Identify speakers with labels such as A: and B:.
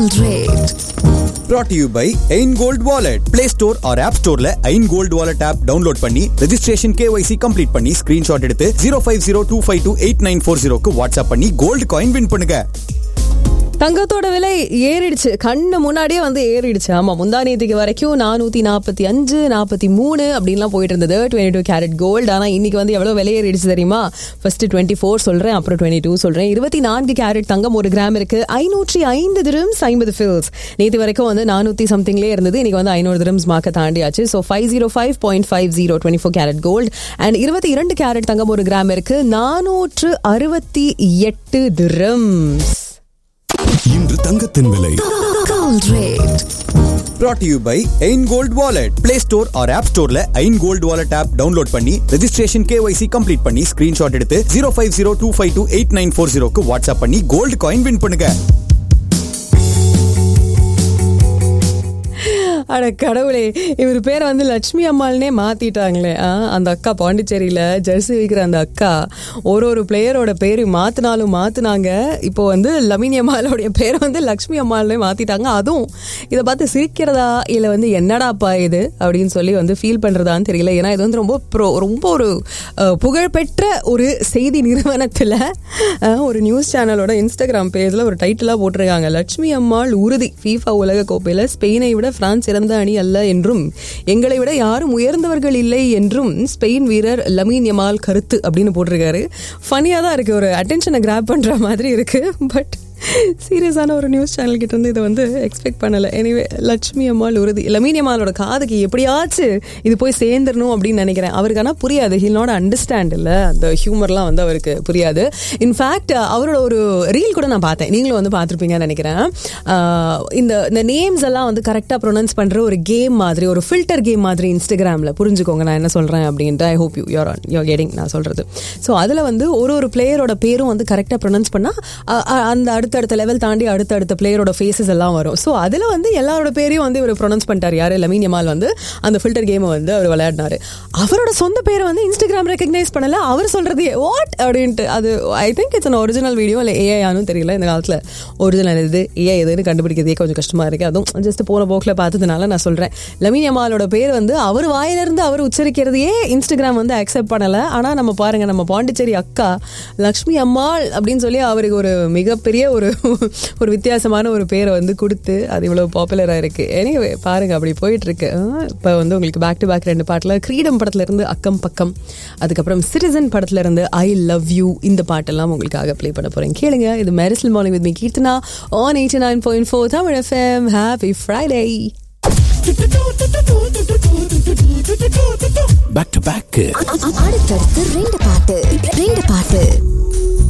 A: Gold rate.
B: brought to you by Ain Gold Wallet. Play Store or App Storeல Ain Gold Wallet app download பண்ணி registration KYC complete பண்ணி screenshot எடுத்து 0502528940 க்கு WhatsApp பண்ணி gold coin win பண்ணுங்க
C: தங்கத்தோட விலை ஏறிடுச்சு கண்ணு முன்னாடியே வந்து ஏறிடுச்சு ஆமா முந்தா நேத்துக்கு வரைக்கும் நானூத்தி நாற்பத்தி அஞ்சு நாற்பத்தி மூணு அப்படின்லாம் போயிட்டு இருந்தது டுவெண்ட்டி டூ கேரட் கோல்டு ஆனா இன்னைக்கு வந்து எவ்வளவு விலை ஏறிடுச்சு தெரியுமா ஃபர்ஸ்ட் டுவெண்ட்டி ஃபோர் சொல்றேன் அப்புறம் டுவெண்ட்டி டூ சொல்றேன் இருபத்தி நான்கு கேரட் தங்கம் ஒரு கிராம் இருக்கு ஐநூற்றி ஐந்து திரம்ஸ் ஐம்பது ஃபில்ஸ் நேற்று வரைக்கும் வந்து நானூத்தி சம்திங்லேயே இருந்தது இன்னைக்கு வந்து ஐநூறு திரம்ஸ் மார்க்க தாண்டியாச்சு so five zero five point five zero twenty four carat gold and இருபத்தி இரண்டு கேரட் தங்கம் ஒரு கிராம் இருக்கு நானூற்று அறுபத்தி எட்டு திரம்ஸ்
D: இன்று தங்கத்தின் விலை
A: Gold rate.
B: brought to you by Ain Gold Wallet. Play Store or App Storeல Ain Gold Wallet app download பண்ணி registration KYC complete பண்ணி screenshot எடுத்து 0502528940 க்கு வாட்ஸ்அப் பண்ணி கோல்டு காயின் வின் பண்ணுங்க
C: அட கடவுளே இவர் பேரை வந்து லட்சுமி அம்மாள்னே மாத்திட்டாங்களே ஆ, அந்த அக்கா பாண்டிச்சேரியில ஜெர்சி விற்கிற அந்த அக்கா ஒரு ஒரு பிளேயரோட பேரு மாத்தினாலும் மாத்தினாங்க இப்போ வந்து லமினி அம்மாளுடைய பேரை வந்து லட்சுமி அம்மாள்னே மாத்திட்டாங்க அதுவும் இதை பார்த்து சிரிக்கிறதா இல்ல வந்து என்னடாப்பா இது அப்படின்னு சொல்லி வந்து ஃபீல் பண்றதான்னு தெரியல ஏன்னா இது வந்து ரொம்ப ப்ரோ ரொம்ப ஒரு அஹ், புகழ்பெற்ற ஒரு செய்தி நிறுவனத்துல அஹ், ஒரு நியூஸ் சேனலோட இன்ஸ்டாகிராம் பேஜ்ல ஒரு டைட்டிலா போட்டிருக்காங்க லட்சுமி அம்மாள் உறுதி ஃபீஃபா உலக கோப்பையில ஸ்பெயினை விட பிரான்ஸ் சிறந்த அணி அல்ல என்றும் எங்களை விட யாரும் உயர்ந்தவர்கள் இல்லை என்றும் ஸ்பெயின் வீரர் லமீன் யமால் கருத்து அப்படின்னு போட்டிருக்காரு ஃபனியா தான் இருக்கு ஒரு அட்டென்ஷனை கிராப் பண்ற மாதிரி இருக்கு பட் சீரியஸான ஒரு நியூஸ் சேனல் கிட்ட இருந்து இதை வந்து எக்ஸ்பெக்ட் பண்ணல எனிவே லட்சுமி அம்மாள் உறுதி லமீன் அம்மாளோட காதுக்கு எப்படியாச்சு இது போய் சேர்ந்துடணும் அப்படின்னு நினைக்கிறேன் அவருக்கு ஆனால் புரியாது ஹில் நாட் அண்டர்ஸ்டாண்ட் இல்லை அந்த ஹியூமர்லாம் வந்து அவருக்கு புரியாது இன்ஃபேக்ட் அவரோட ஒரு ரீல் கூட நான் பார்த்தேன் நீங்களும் வந்து பார்த்துருப்பீங்கன்னு நினைக்கிறேன் ஆஹ் இந்த இந்த நேம்ஸ் எல்லாம் வந்து கரெக்டாக ப்ரொனவுன்ஸ் பண்ணுற ஒரு கேம் மாதிரி ஒரு ஃபில்டர் கேம் மாதிரி இன்ஸ்டாகிராமில் புரிஞ்சுக்கோங்க நான் என்ன சொல்கிறேன் அப்படின்ட்டு I hope you you're on you're getting நான் சொல்கிறது ஸோ அதில் வந்து ஒரு ஒரு பிளேயரோட பேரும் வந்து கரெக்டாக ப்ரொனவுன்ஸ் பண்ணால் அந்த அடுத்தடுத்த லெவல் தாண்டி அடுத்தடுத்த பிளேயரோட ஃபேஸஸ் எல்லாம் வரும் ஸோ அதில் வந்து எல்லாரோட பேரையும் வந்து இவர் ப்ரொனவுன்ஸ் பண்ணிட்டார் யார் லமீன் யமால் வந்து அந்த ஃபில்டர் கேமை வந்து அவர் விளையாடினாரு அவரோட சொந்த பேரை வந்து இன்ஸ்டாகிராம் ரெக்கக்னைஸ் பண்ணல அவர் சொல்றது வாட் அப்படின்ட்டு அது I think it's an original video இல்லை ஏஐ ஆனும் தெரியல இந்த காலத்தில் ஒரிஜினல் இது ஏஐ எதுன்னு கண்டுபிடிக்கிறதே கொஞ்சம் கஷ்டமா இருக்கு அதுவும் ஜஸ்ட் போன போக்கில் பார்த்ததுனால நான் சொல்றேன் லமீன் யமாலோட பேர் வந்து அவர் வாயிலிருந்து அவர் உச்சரிக்கிறதையே இன்ஸ்டாகிராம் வந்து அக்செப்ட் பண்ணல ஆனா நம்ம பாருங்க நம்ம பாண்டிச்சேரி அக்கா லக்ஷ்மி அம்மாள் அப்படின்னு சொல்லி அவருக்கு ஒரு மிகப்பெரிய ஒரு ஒரு வித்தியாசமான ஒரு பேரை வந்து கொடுத்து அது இவ்வளவு பாப்புலராக இருக்கு எனிவே பாருங்க அப்படி போயிட்டு இருக்கு இப்போ வந்து உங்களுக்கு பேக் டு பேக் ரெண்டு பாட்டில் கிரீடம் படத்துல இருந்து அக்கம் பக்கம் அதுக்கப்புறம் சிட்டிசன் படத்துல இருந்து ஐ லவ் யூ இந்த பாட்டெல்லாம் உங்களுக்காக ப்ளே பண்ண போறேன் கேளுங்க இது மேரிசல் morning with me Keerthana on eighty nine point four Tamil FM happy Friday
D: back to back
A: அடுத்தடுத்து ரெண்டு பாட்டு ரெண்டு பாட்டு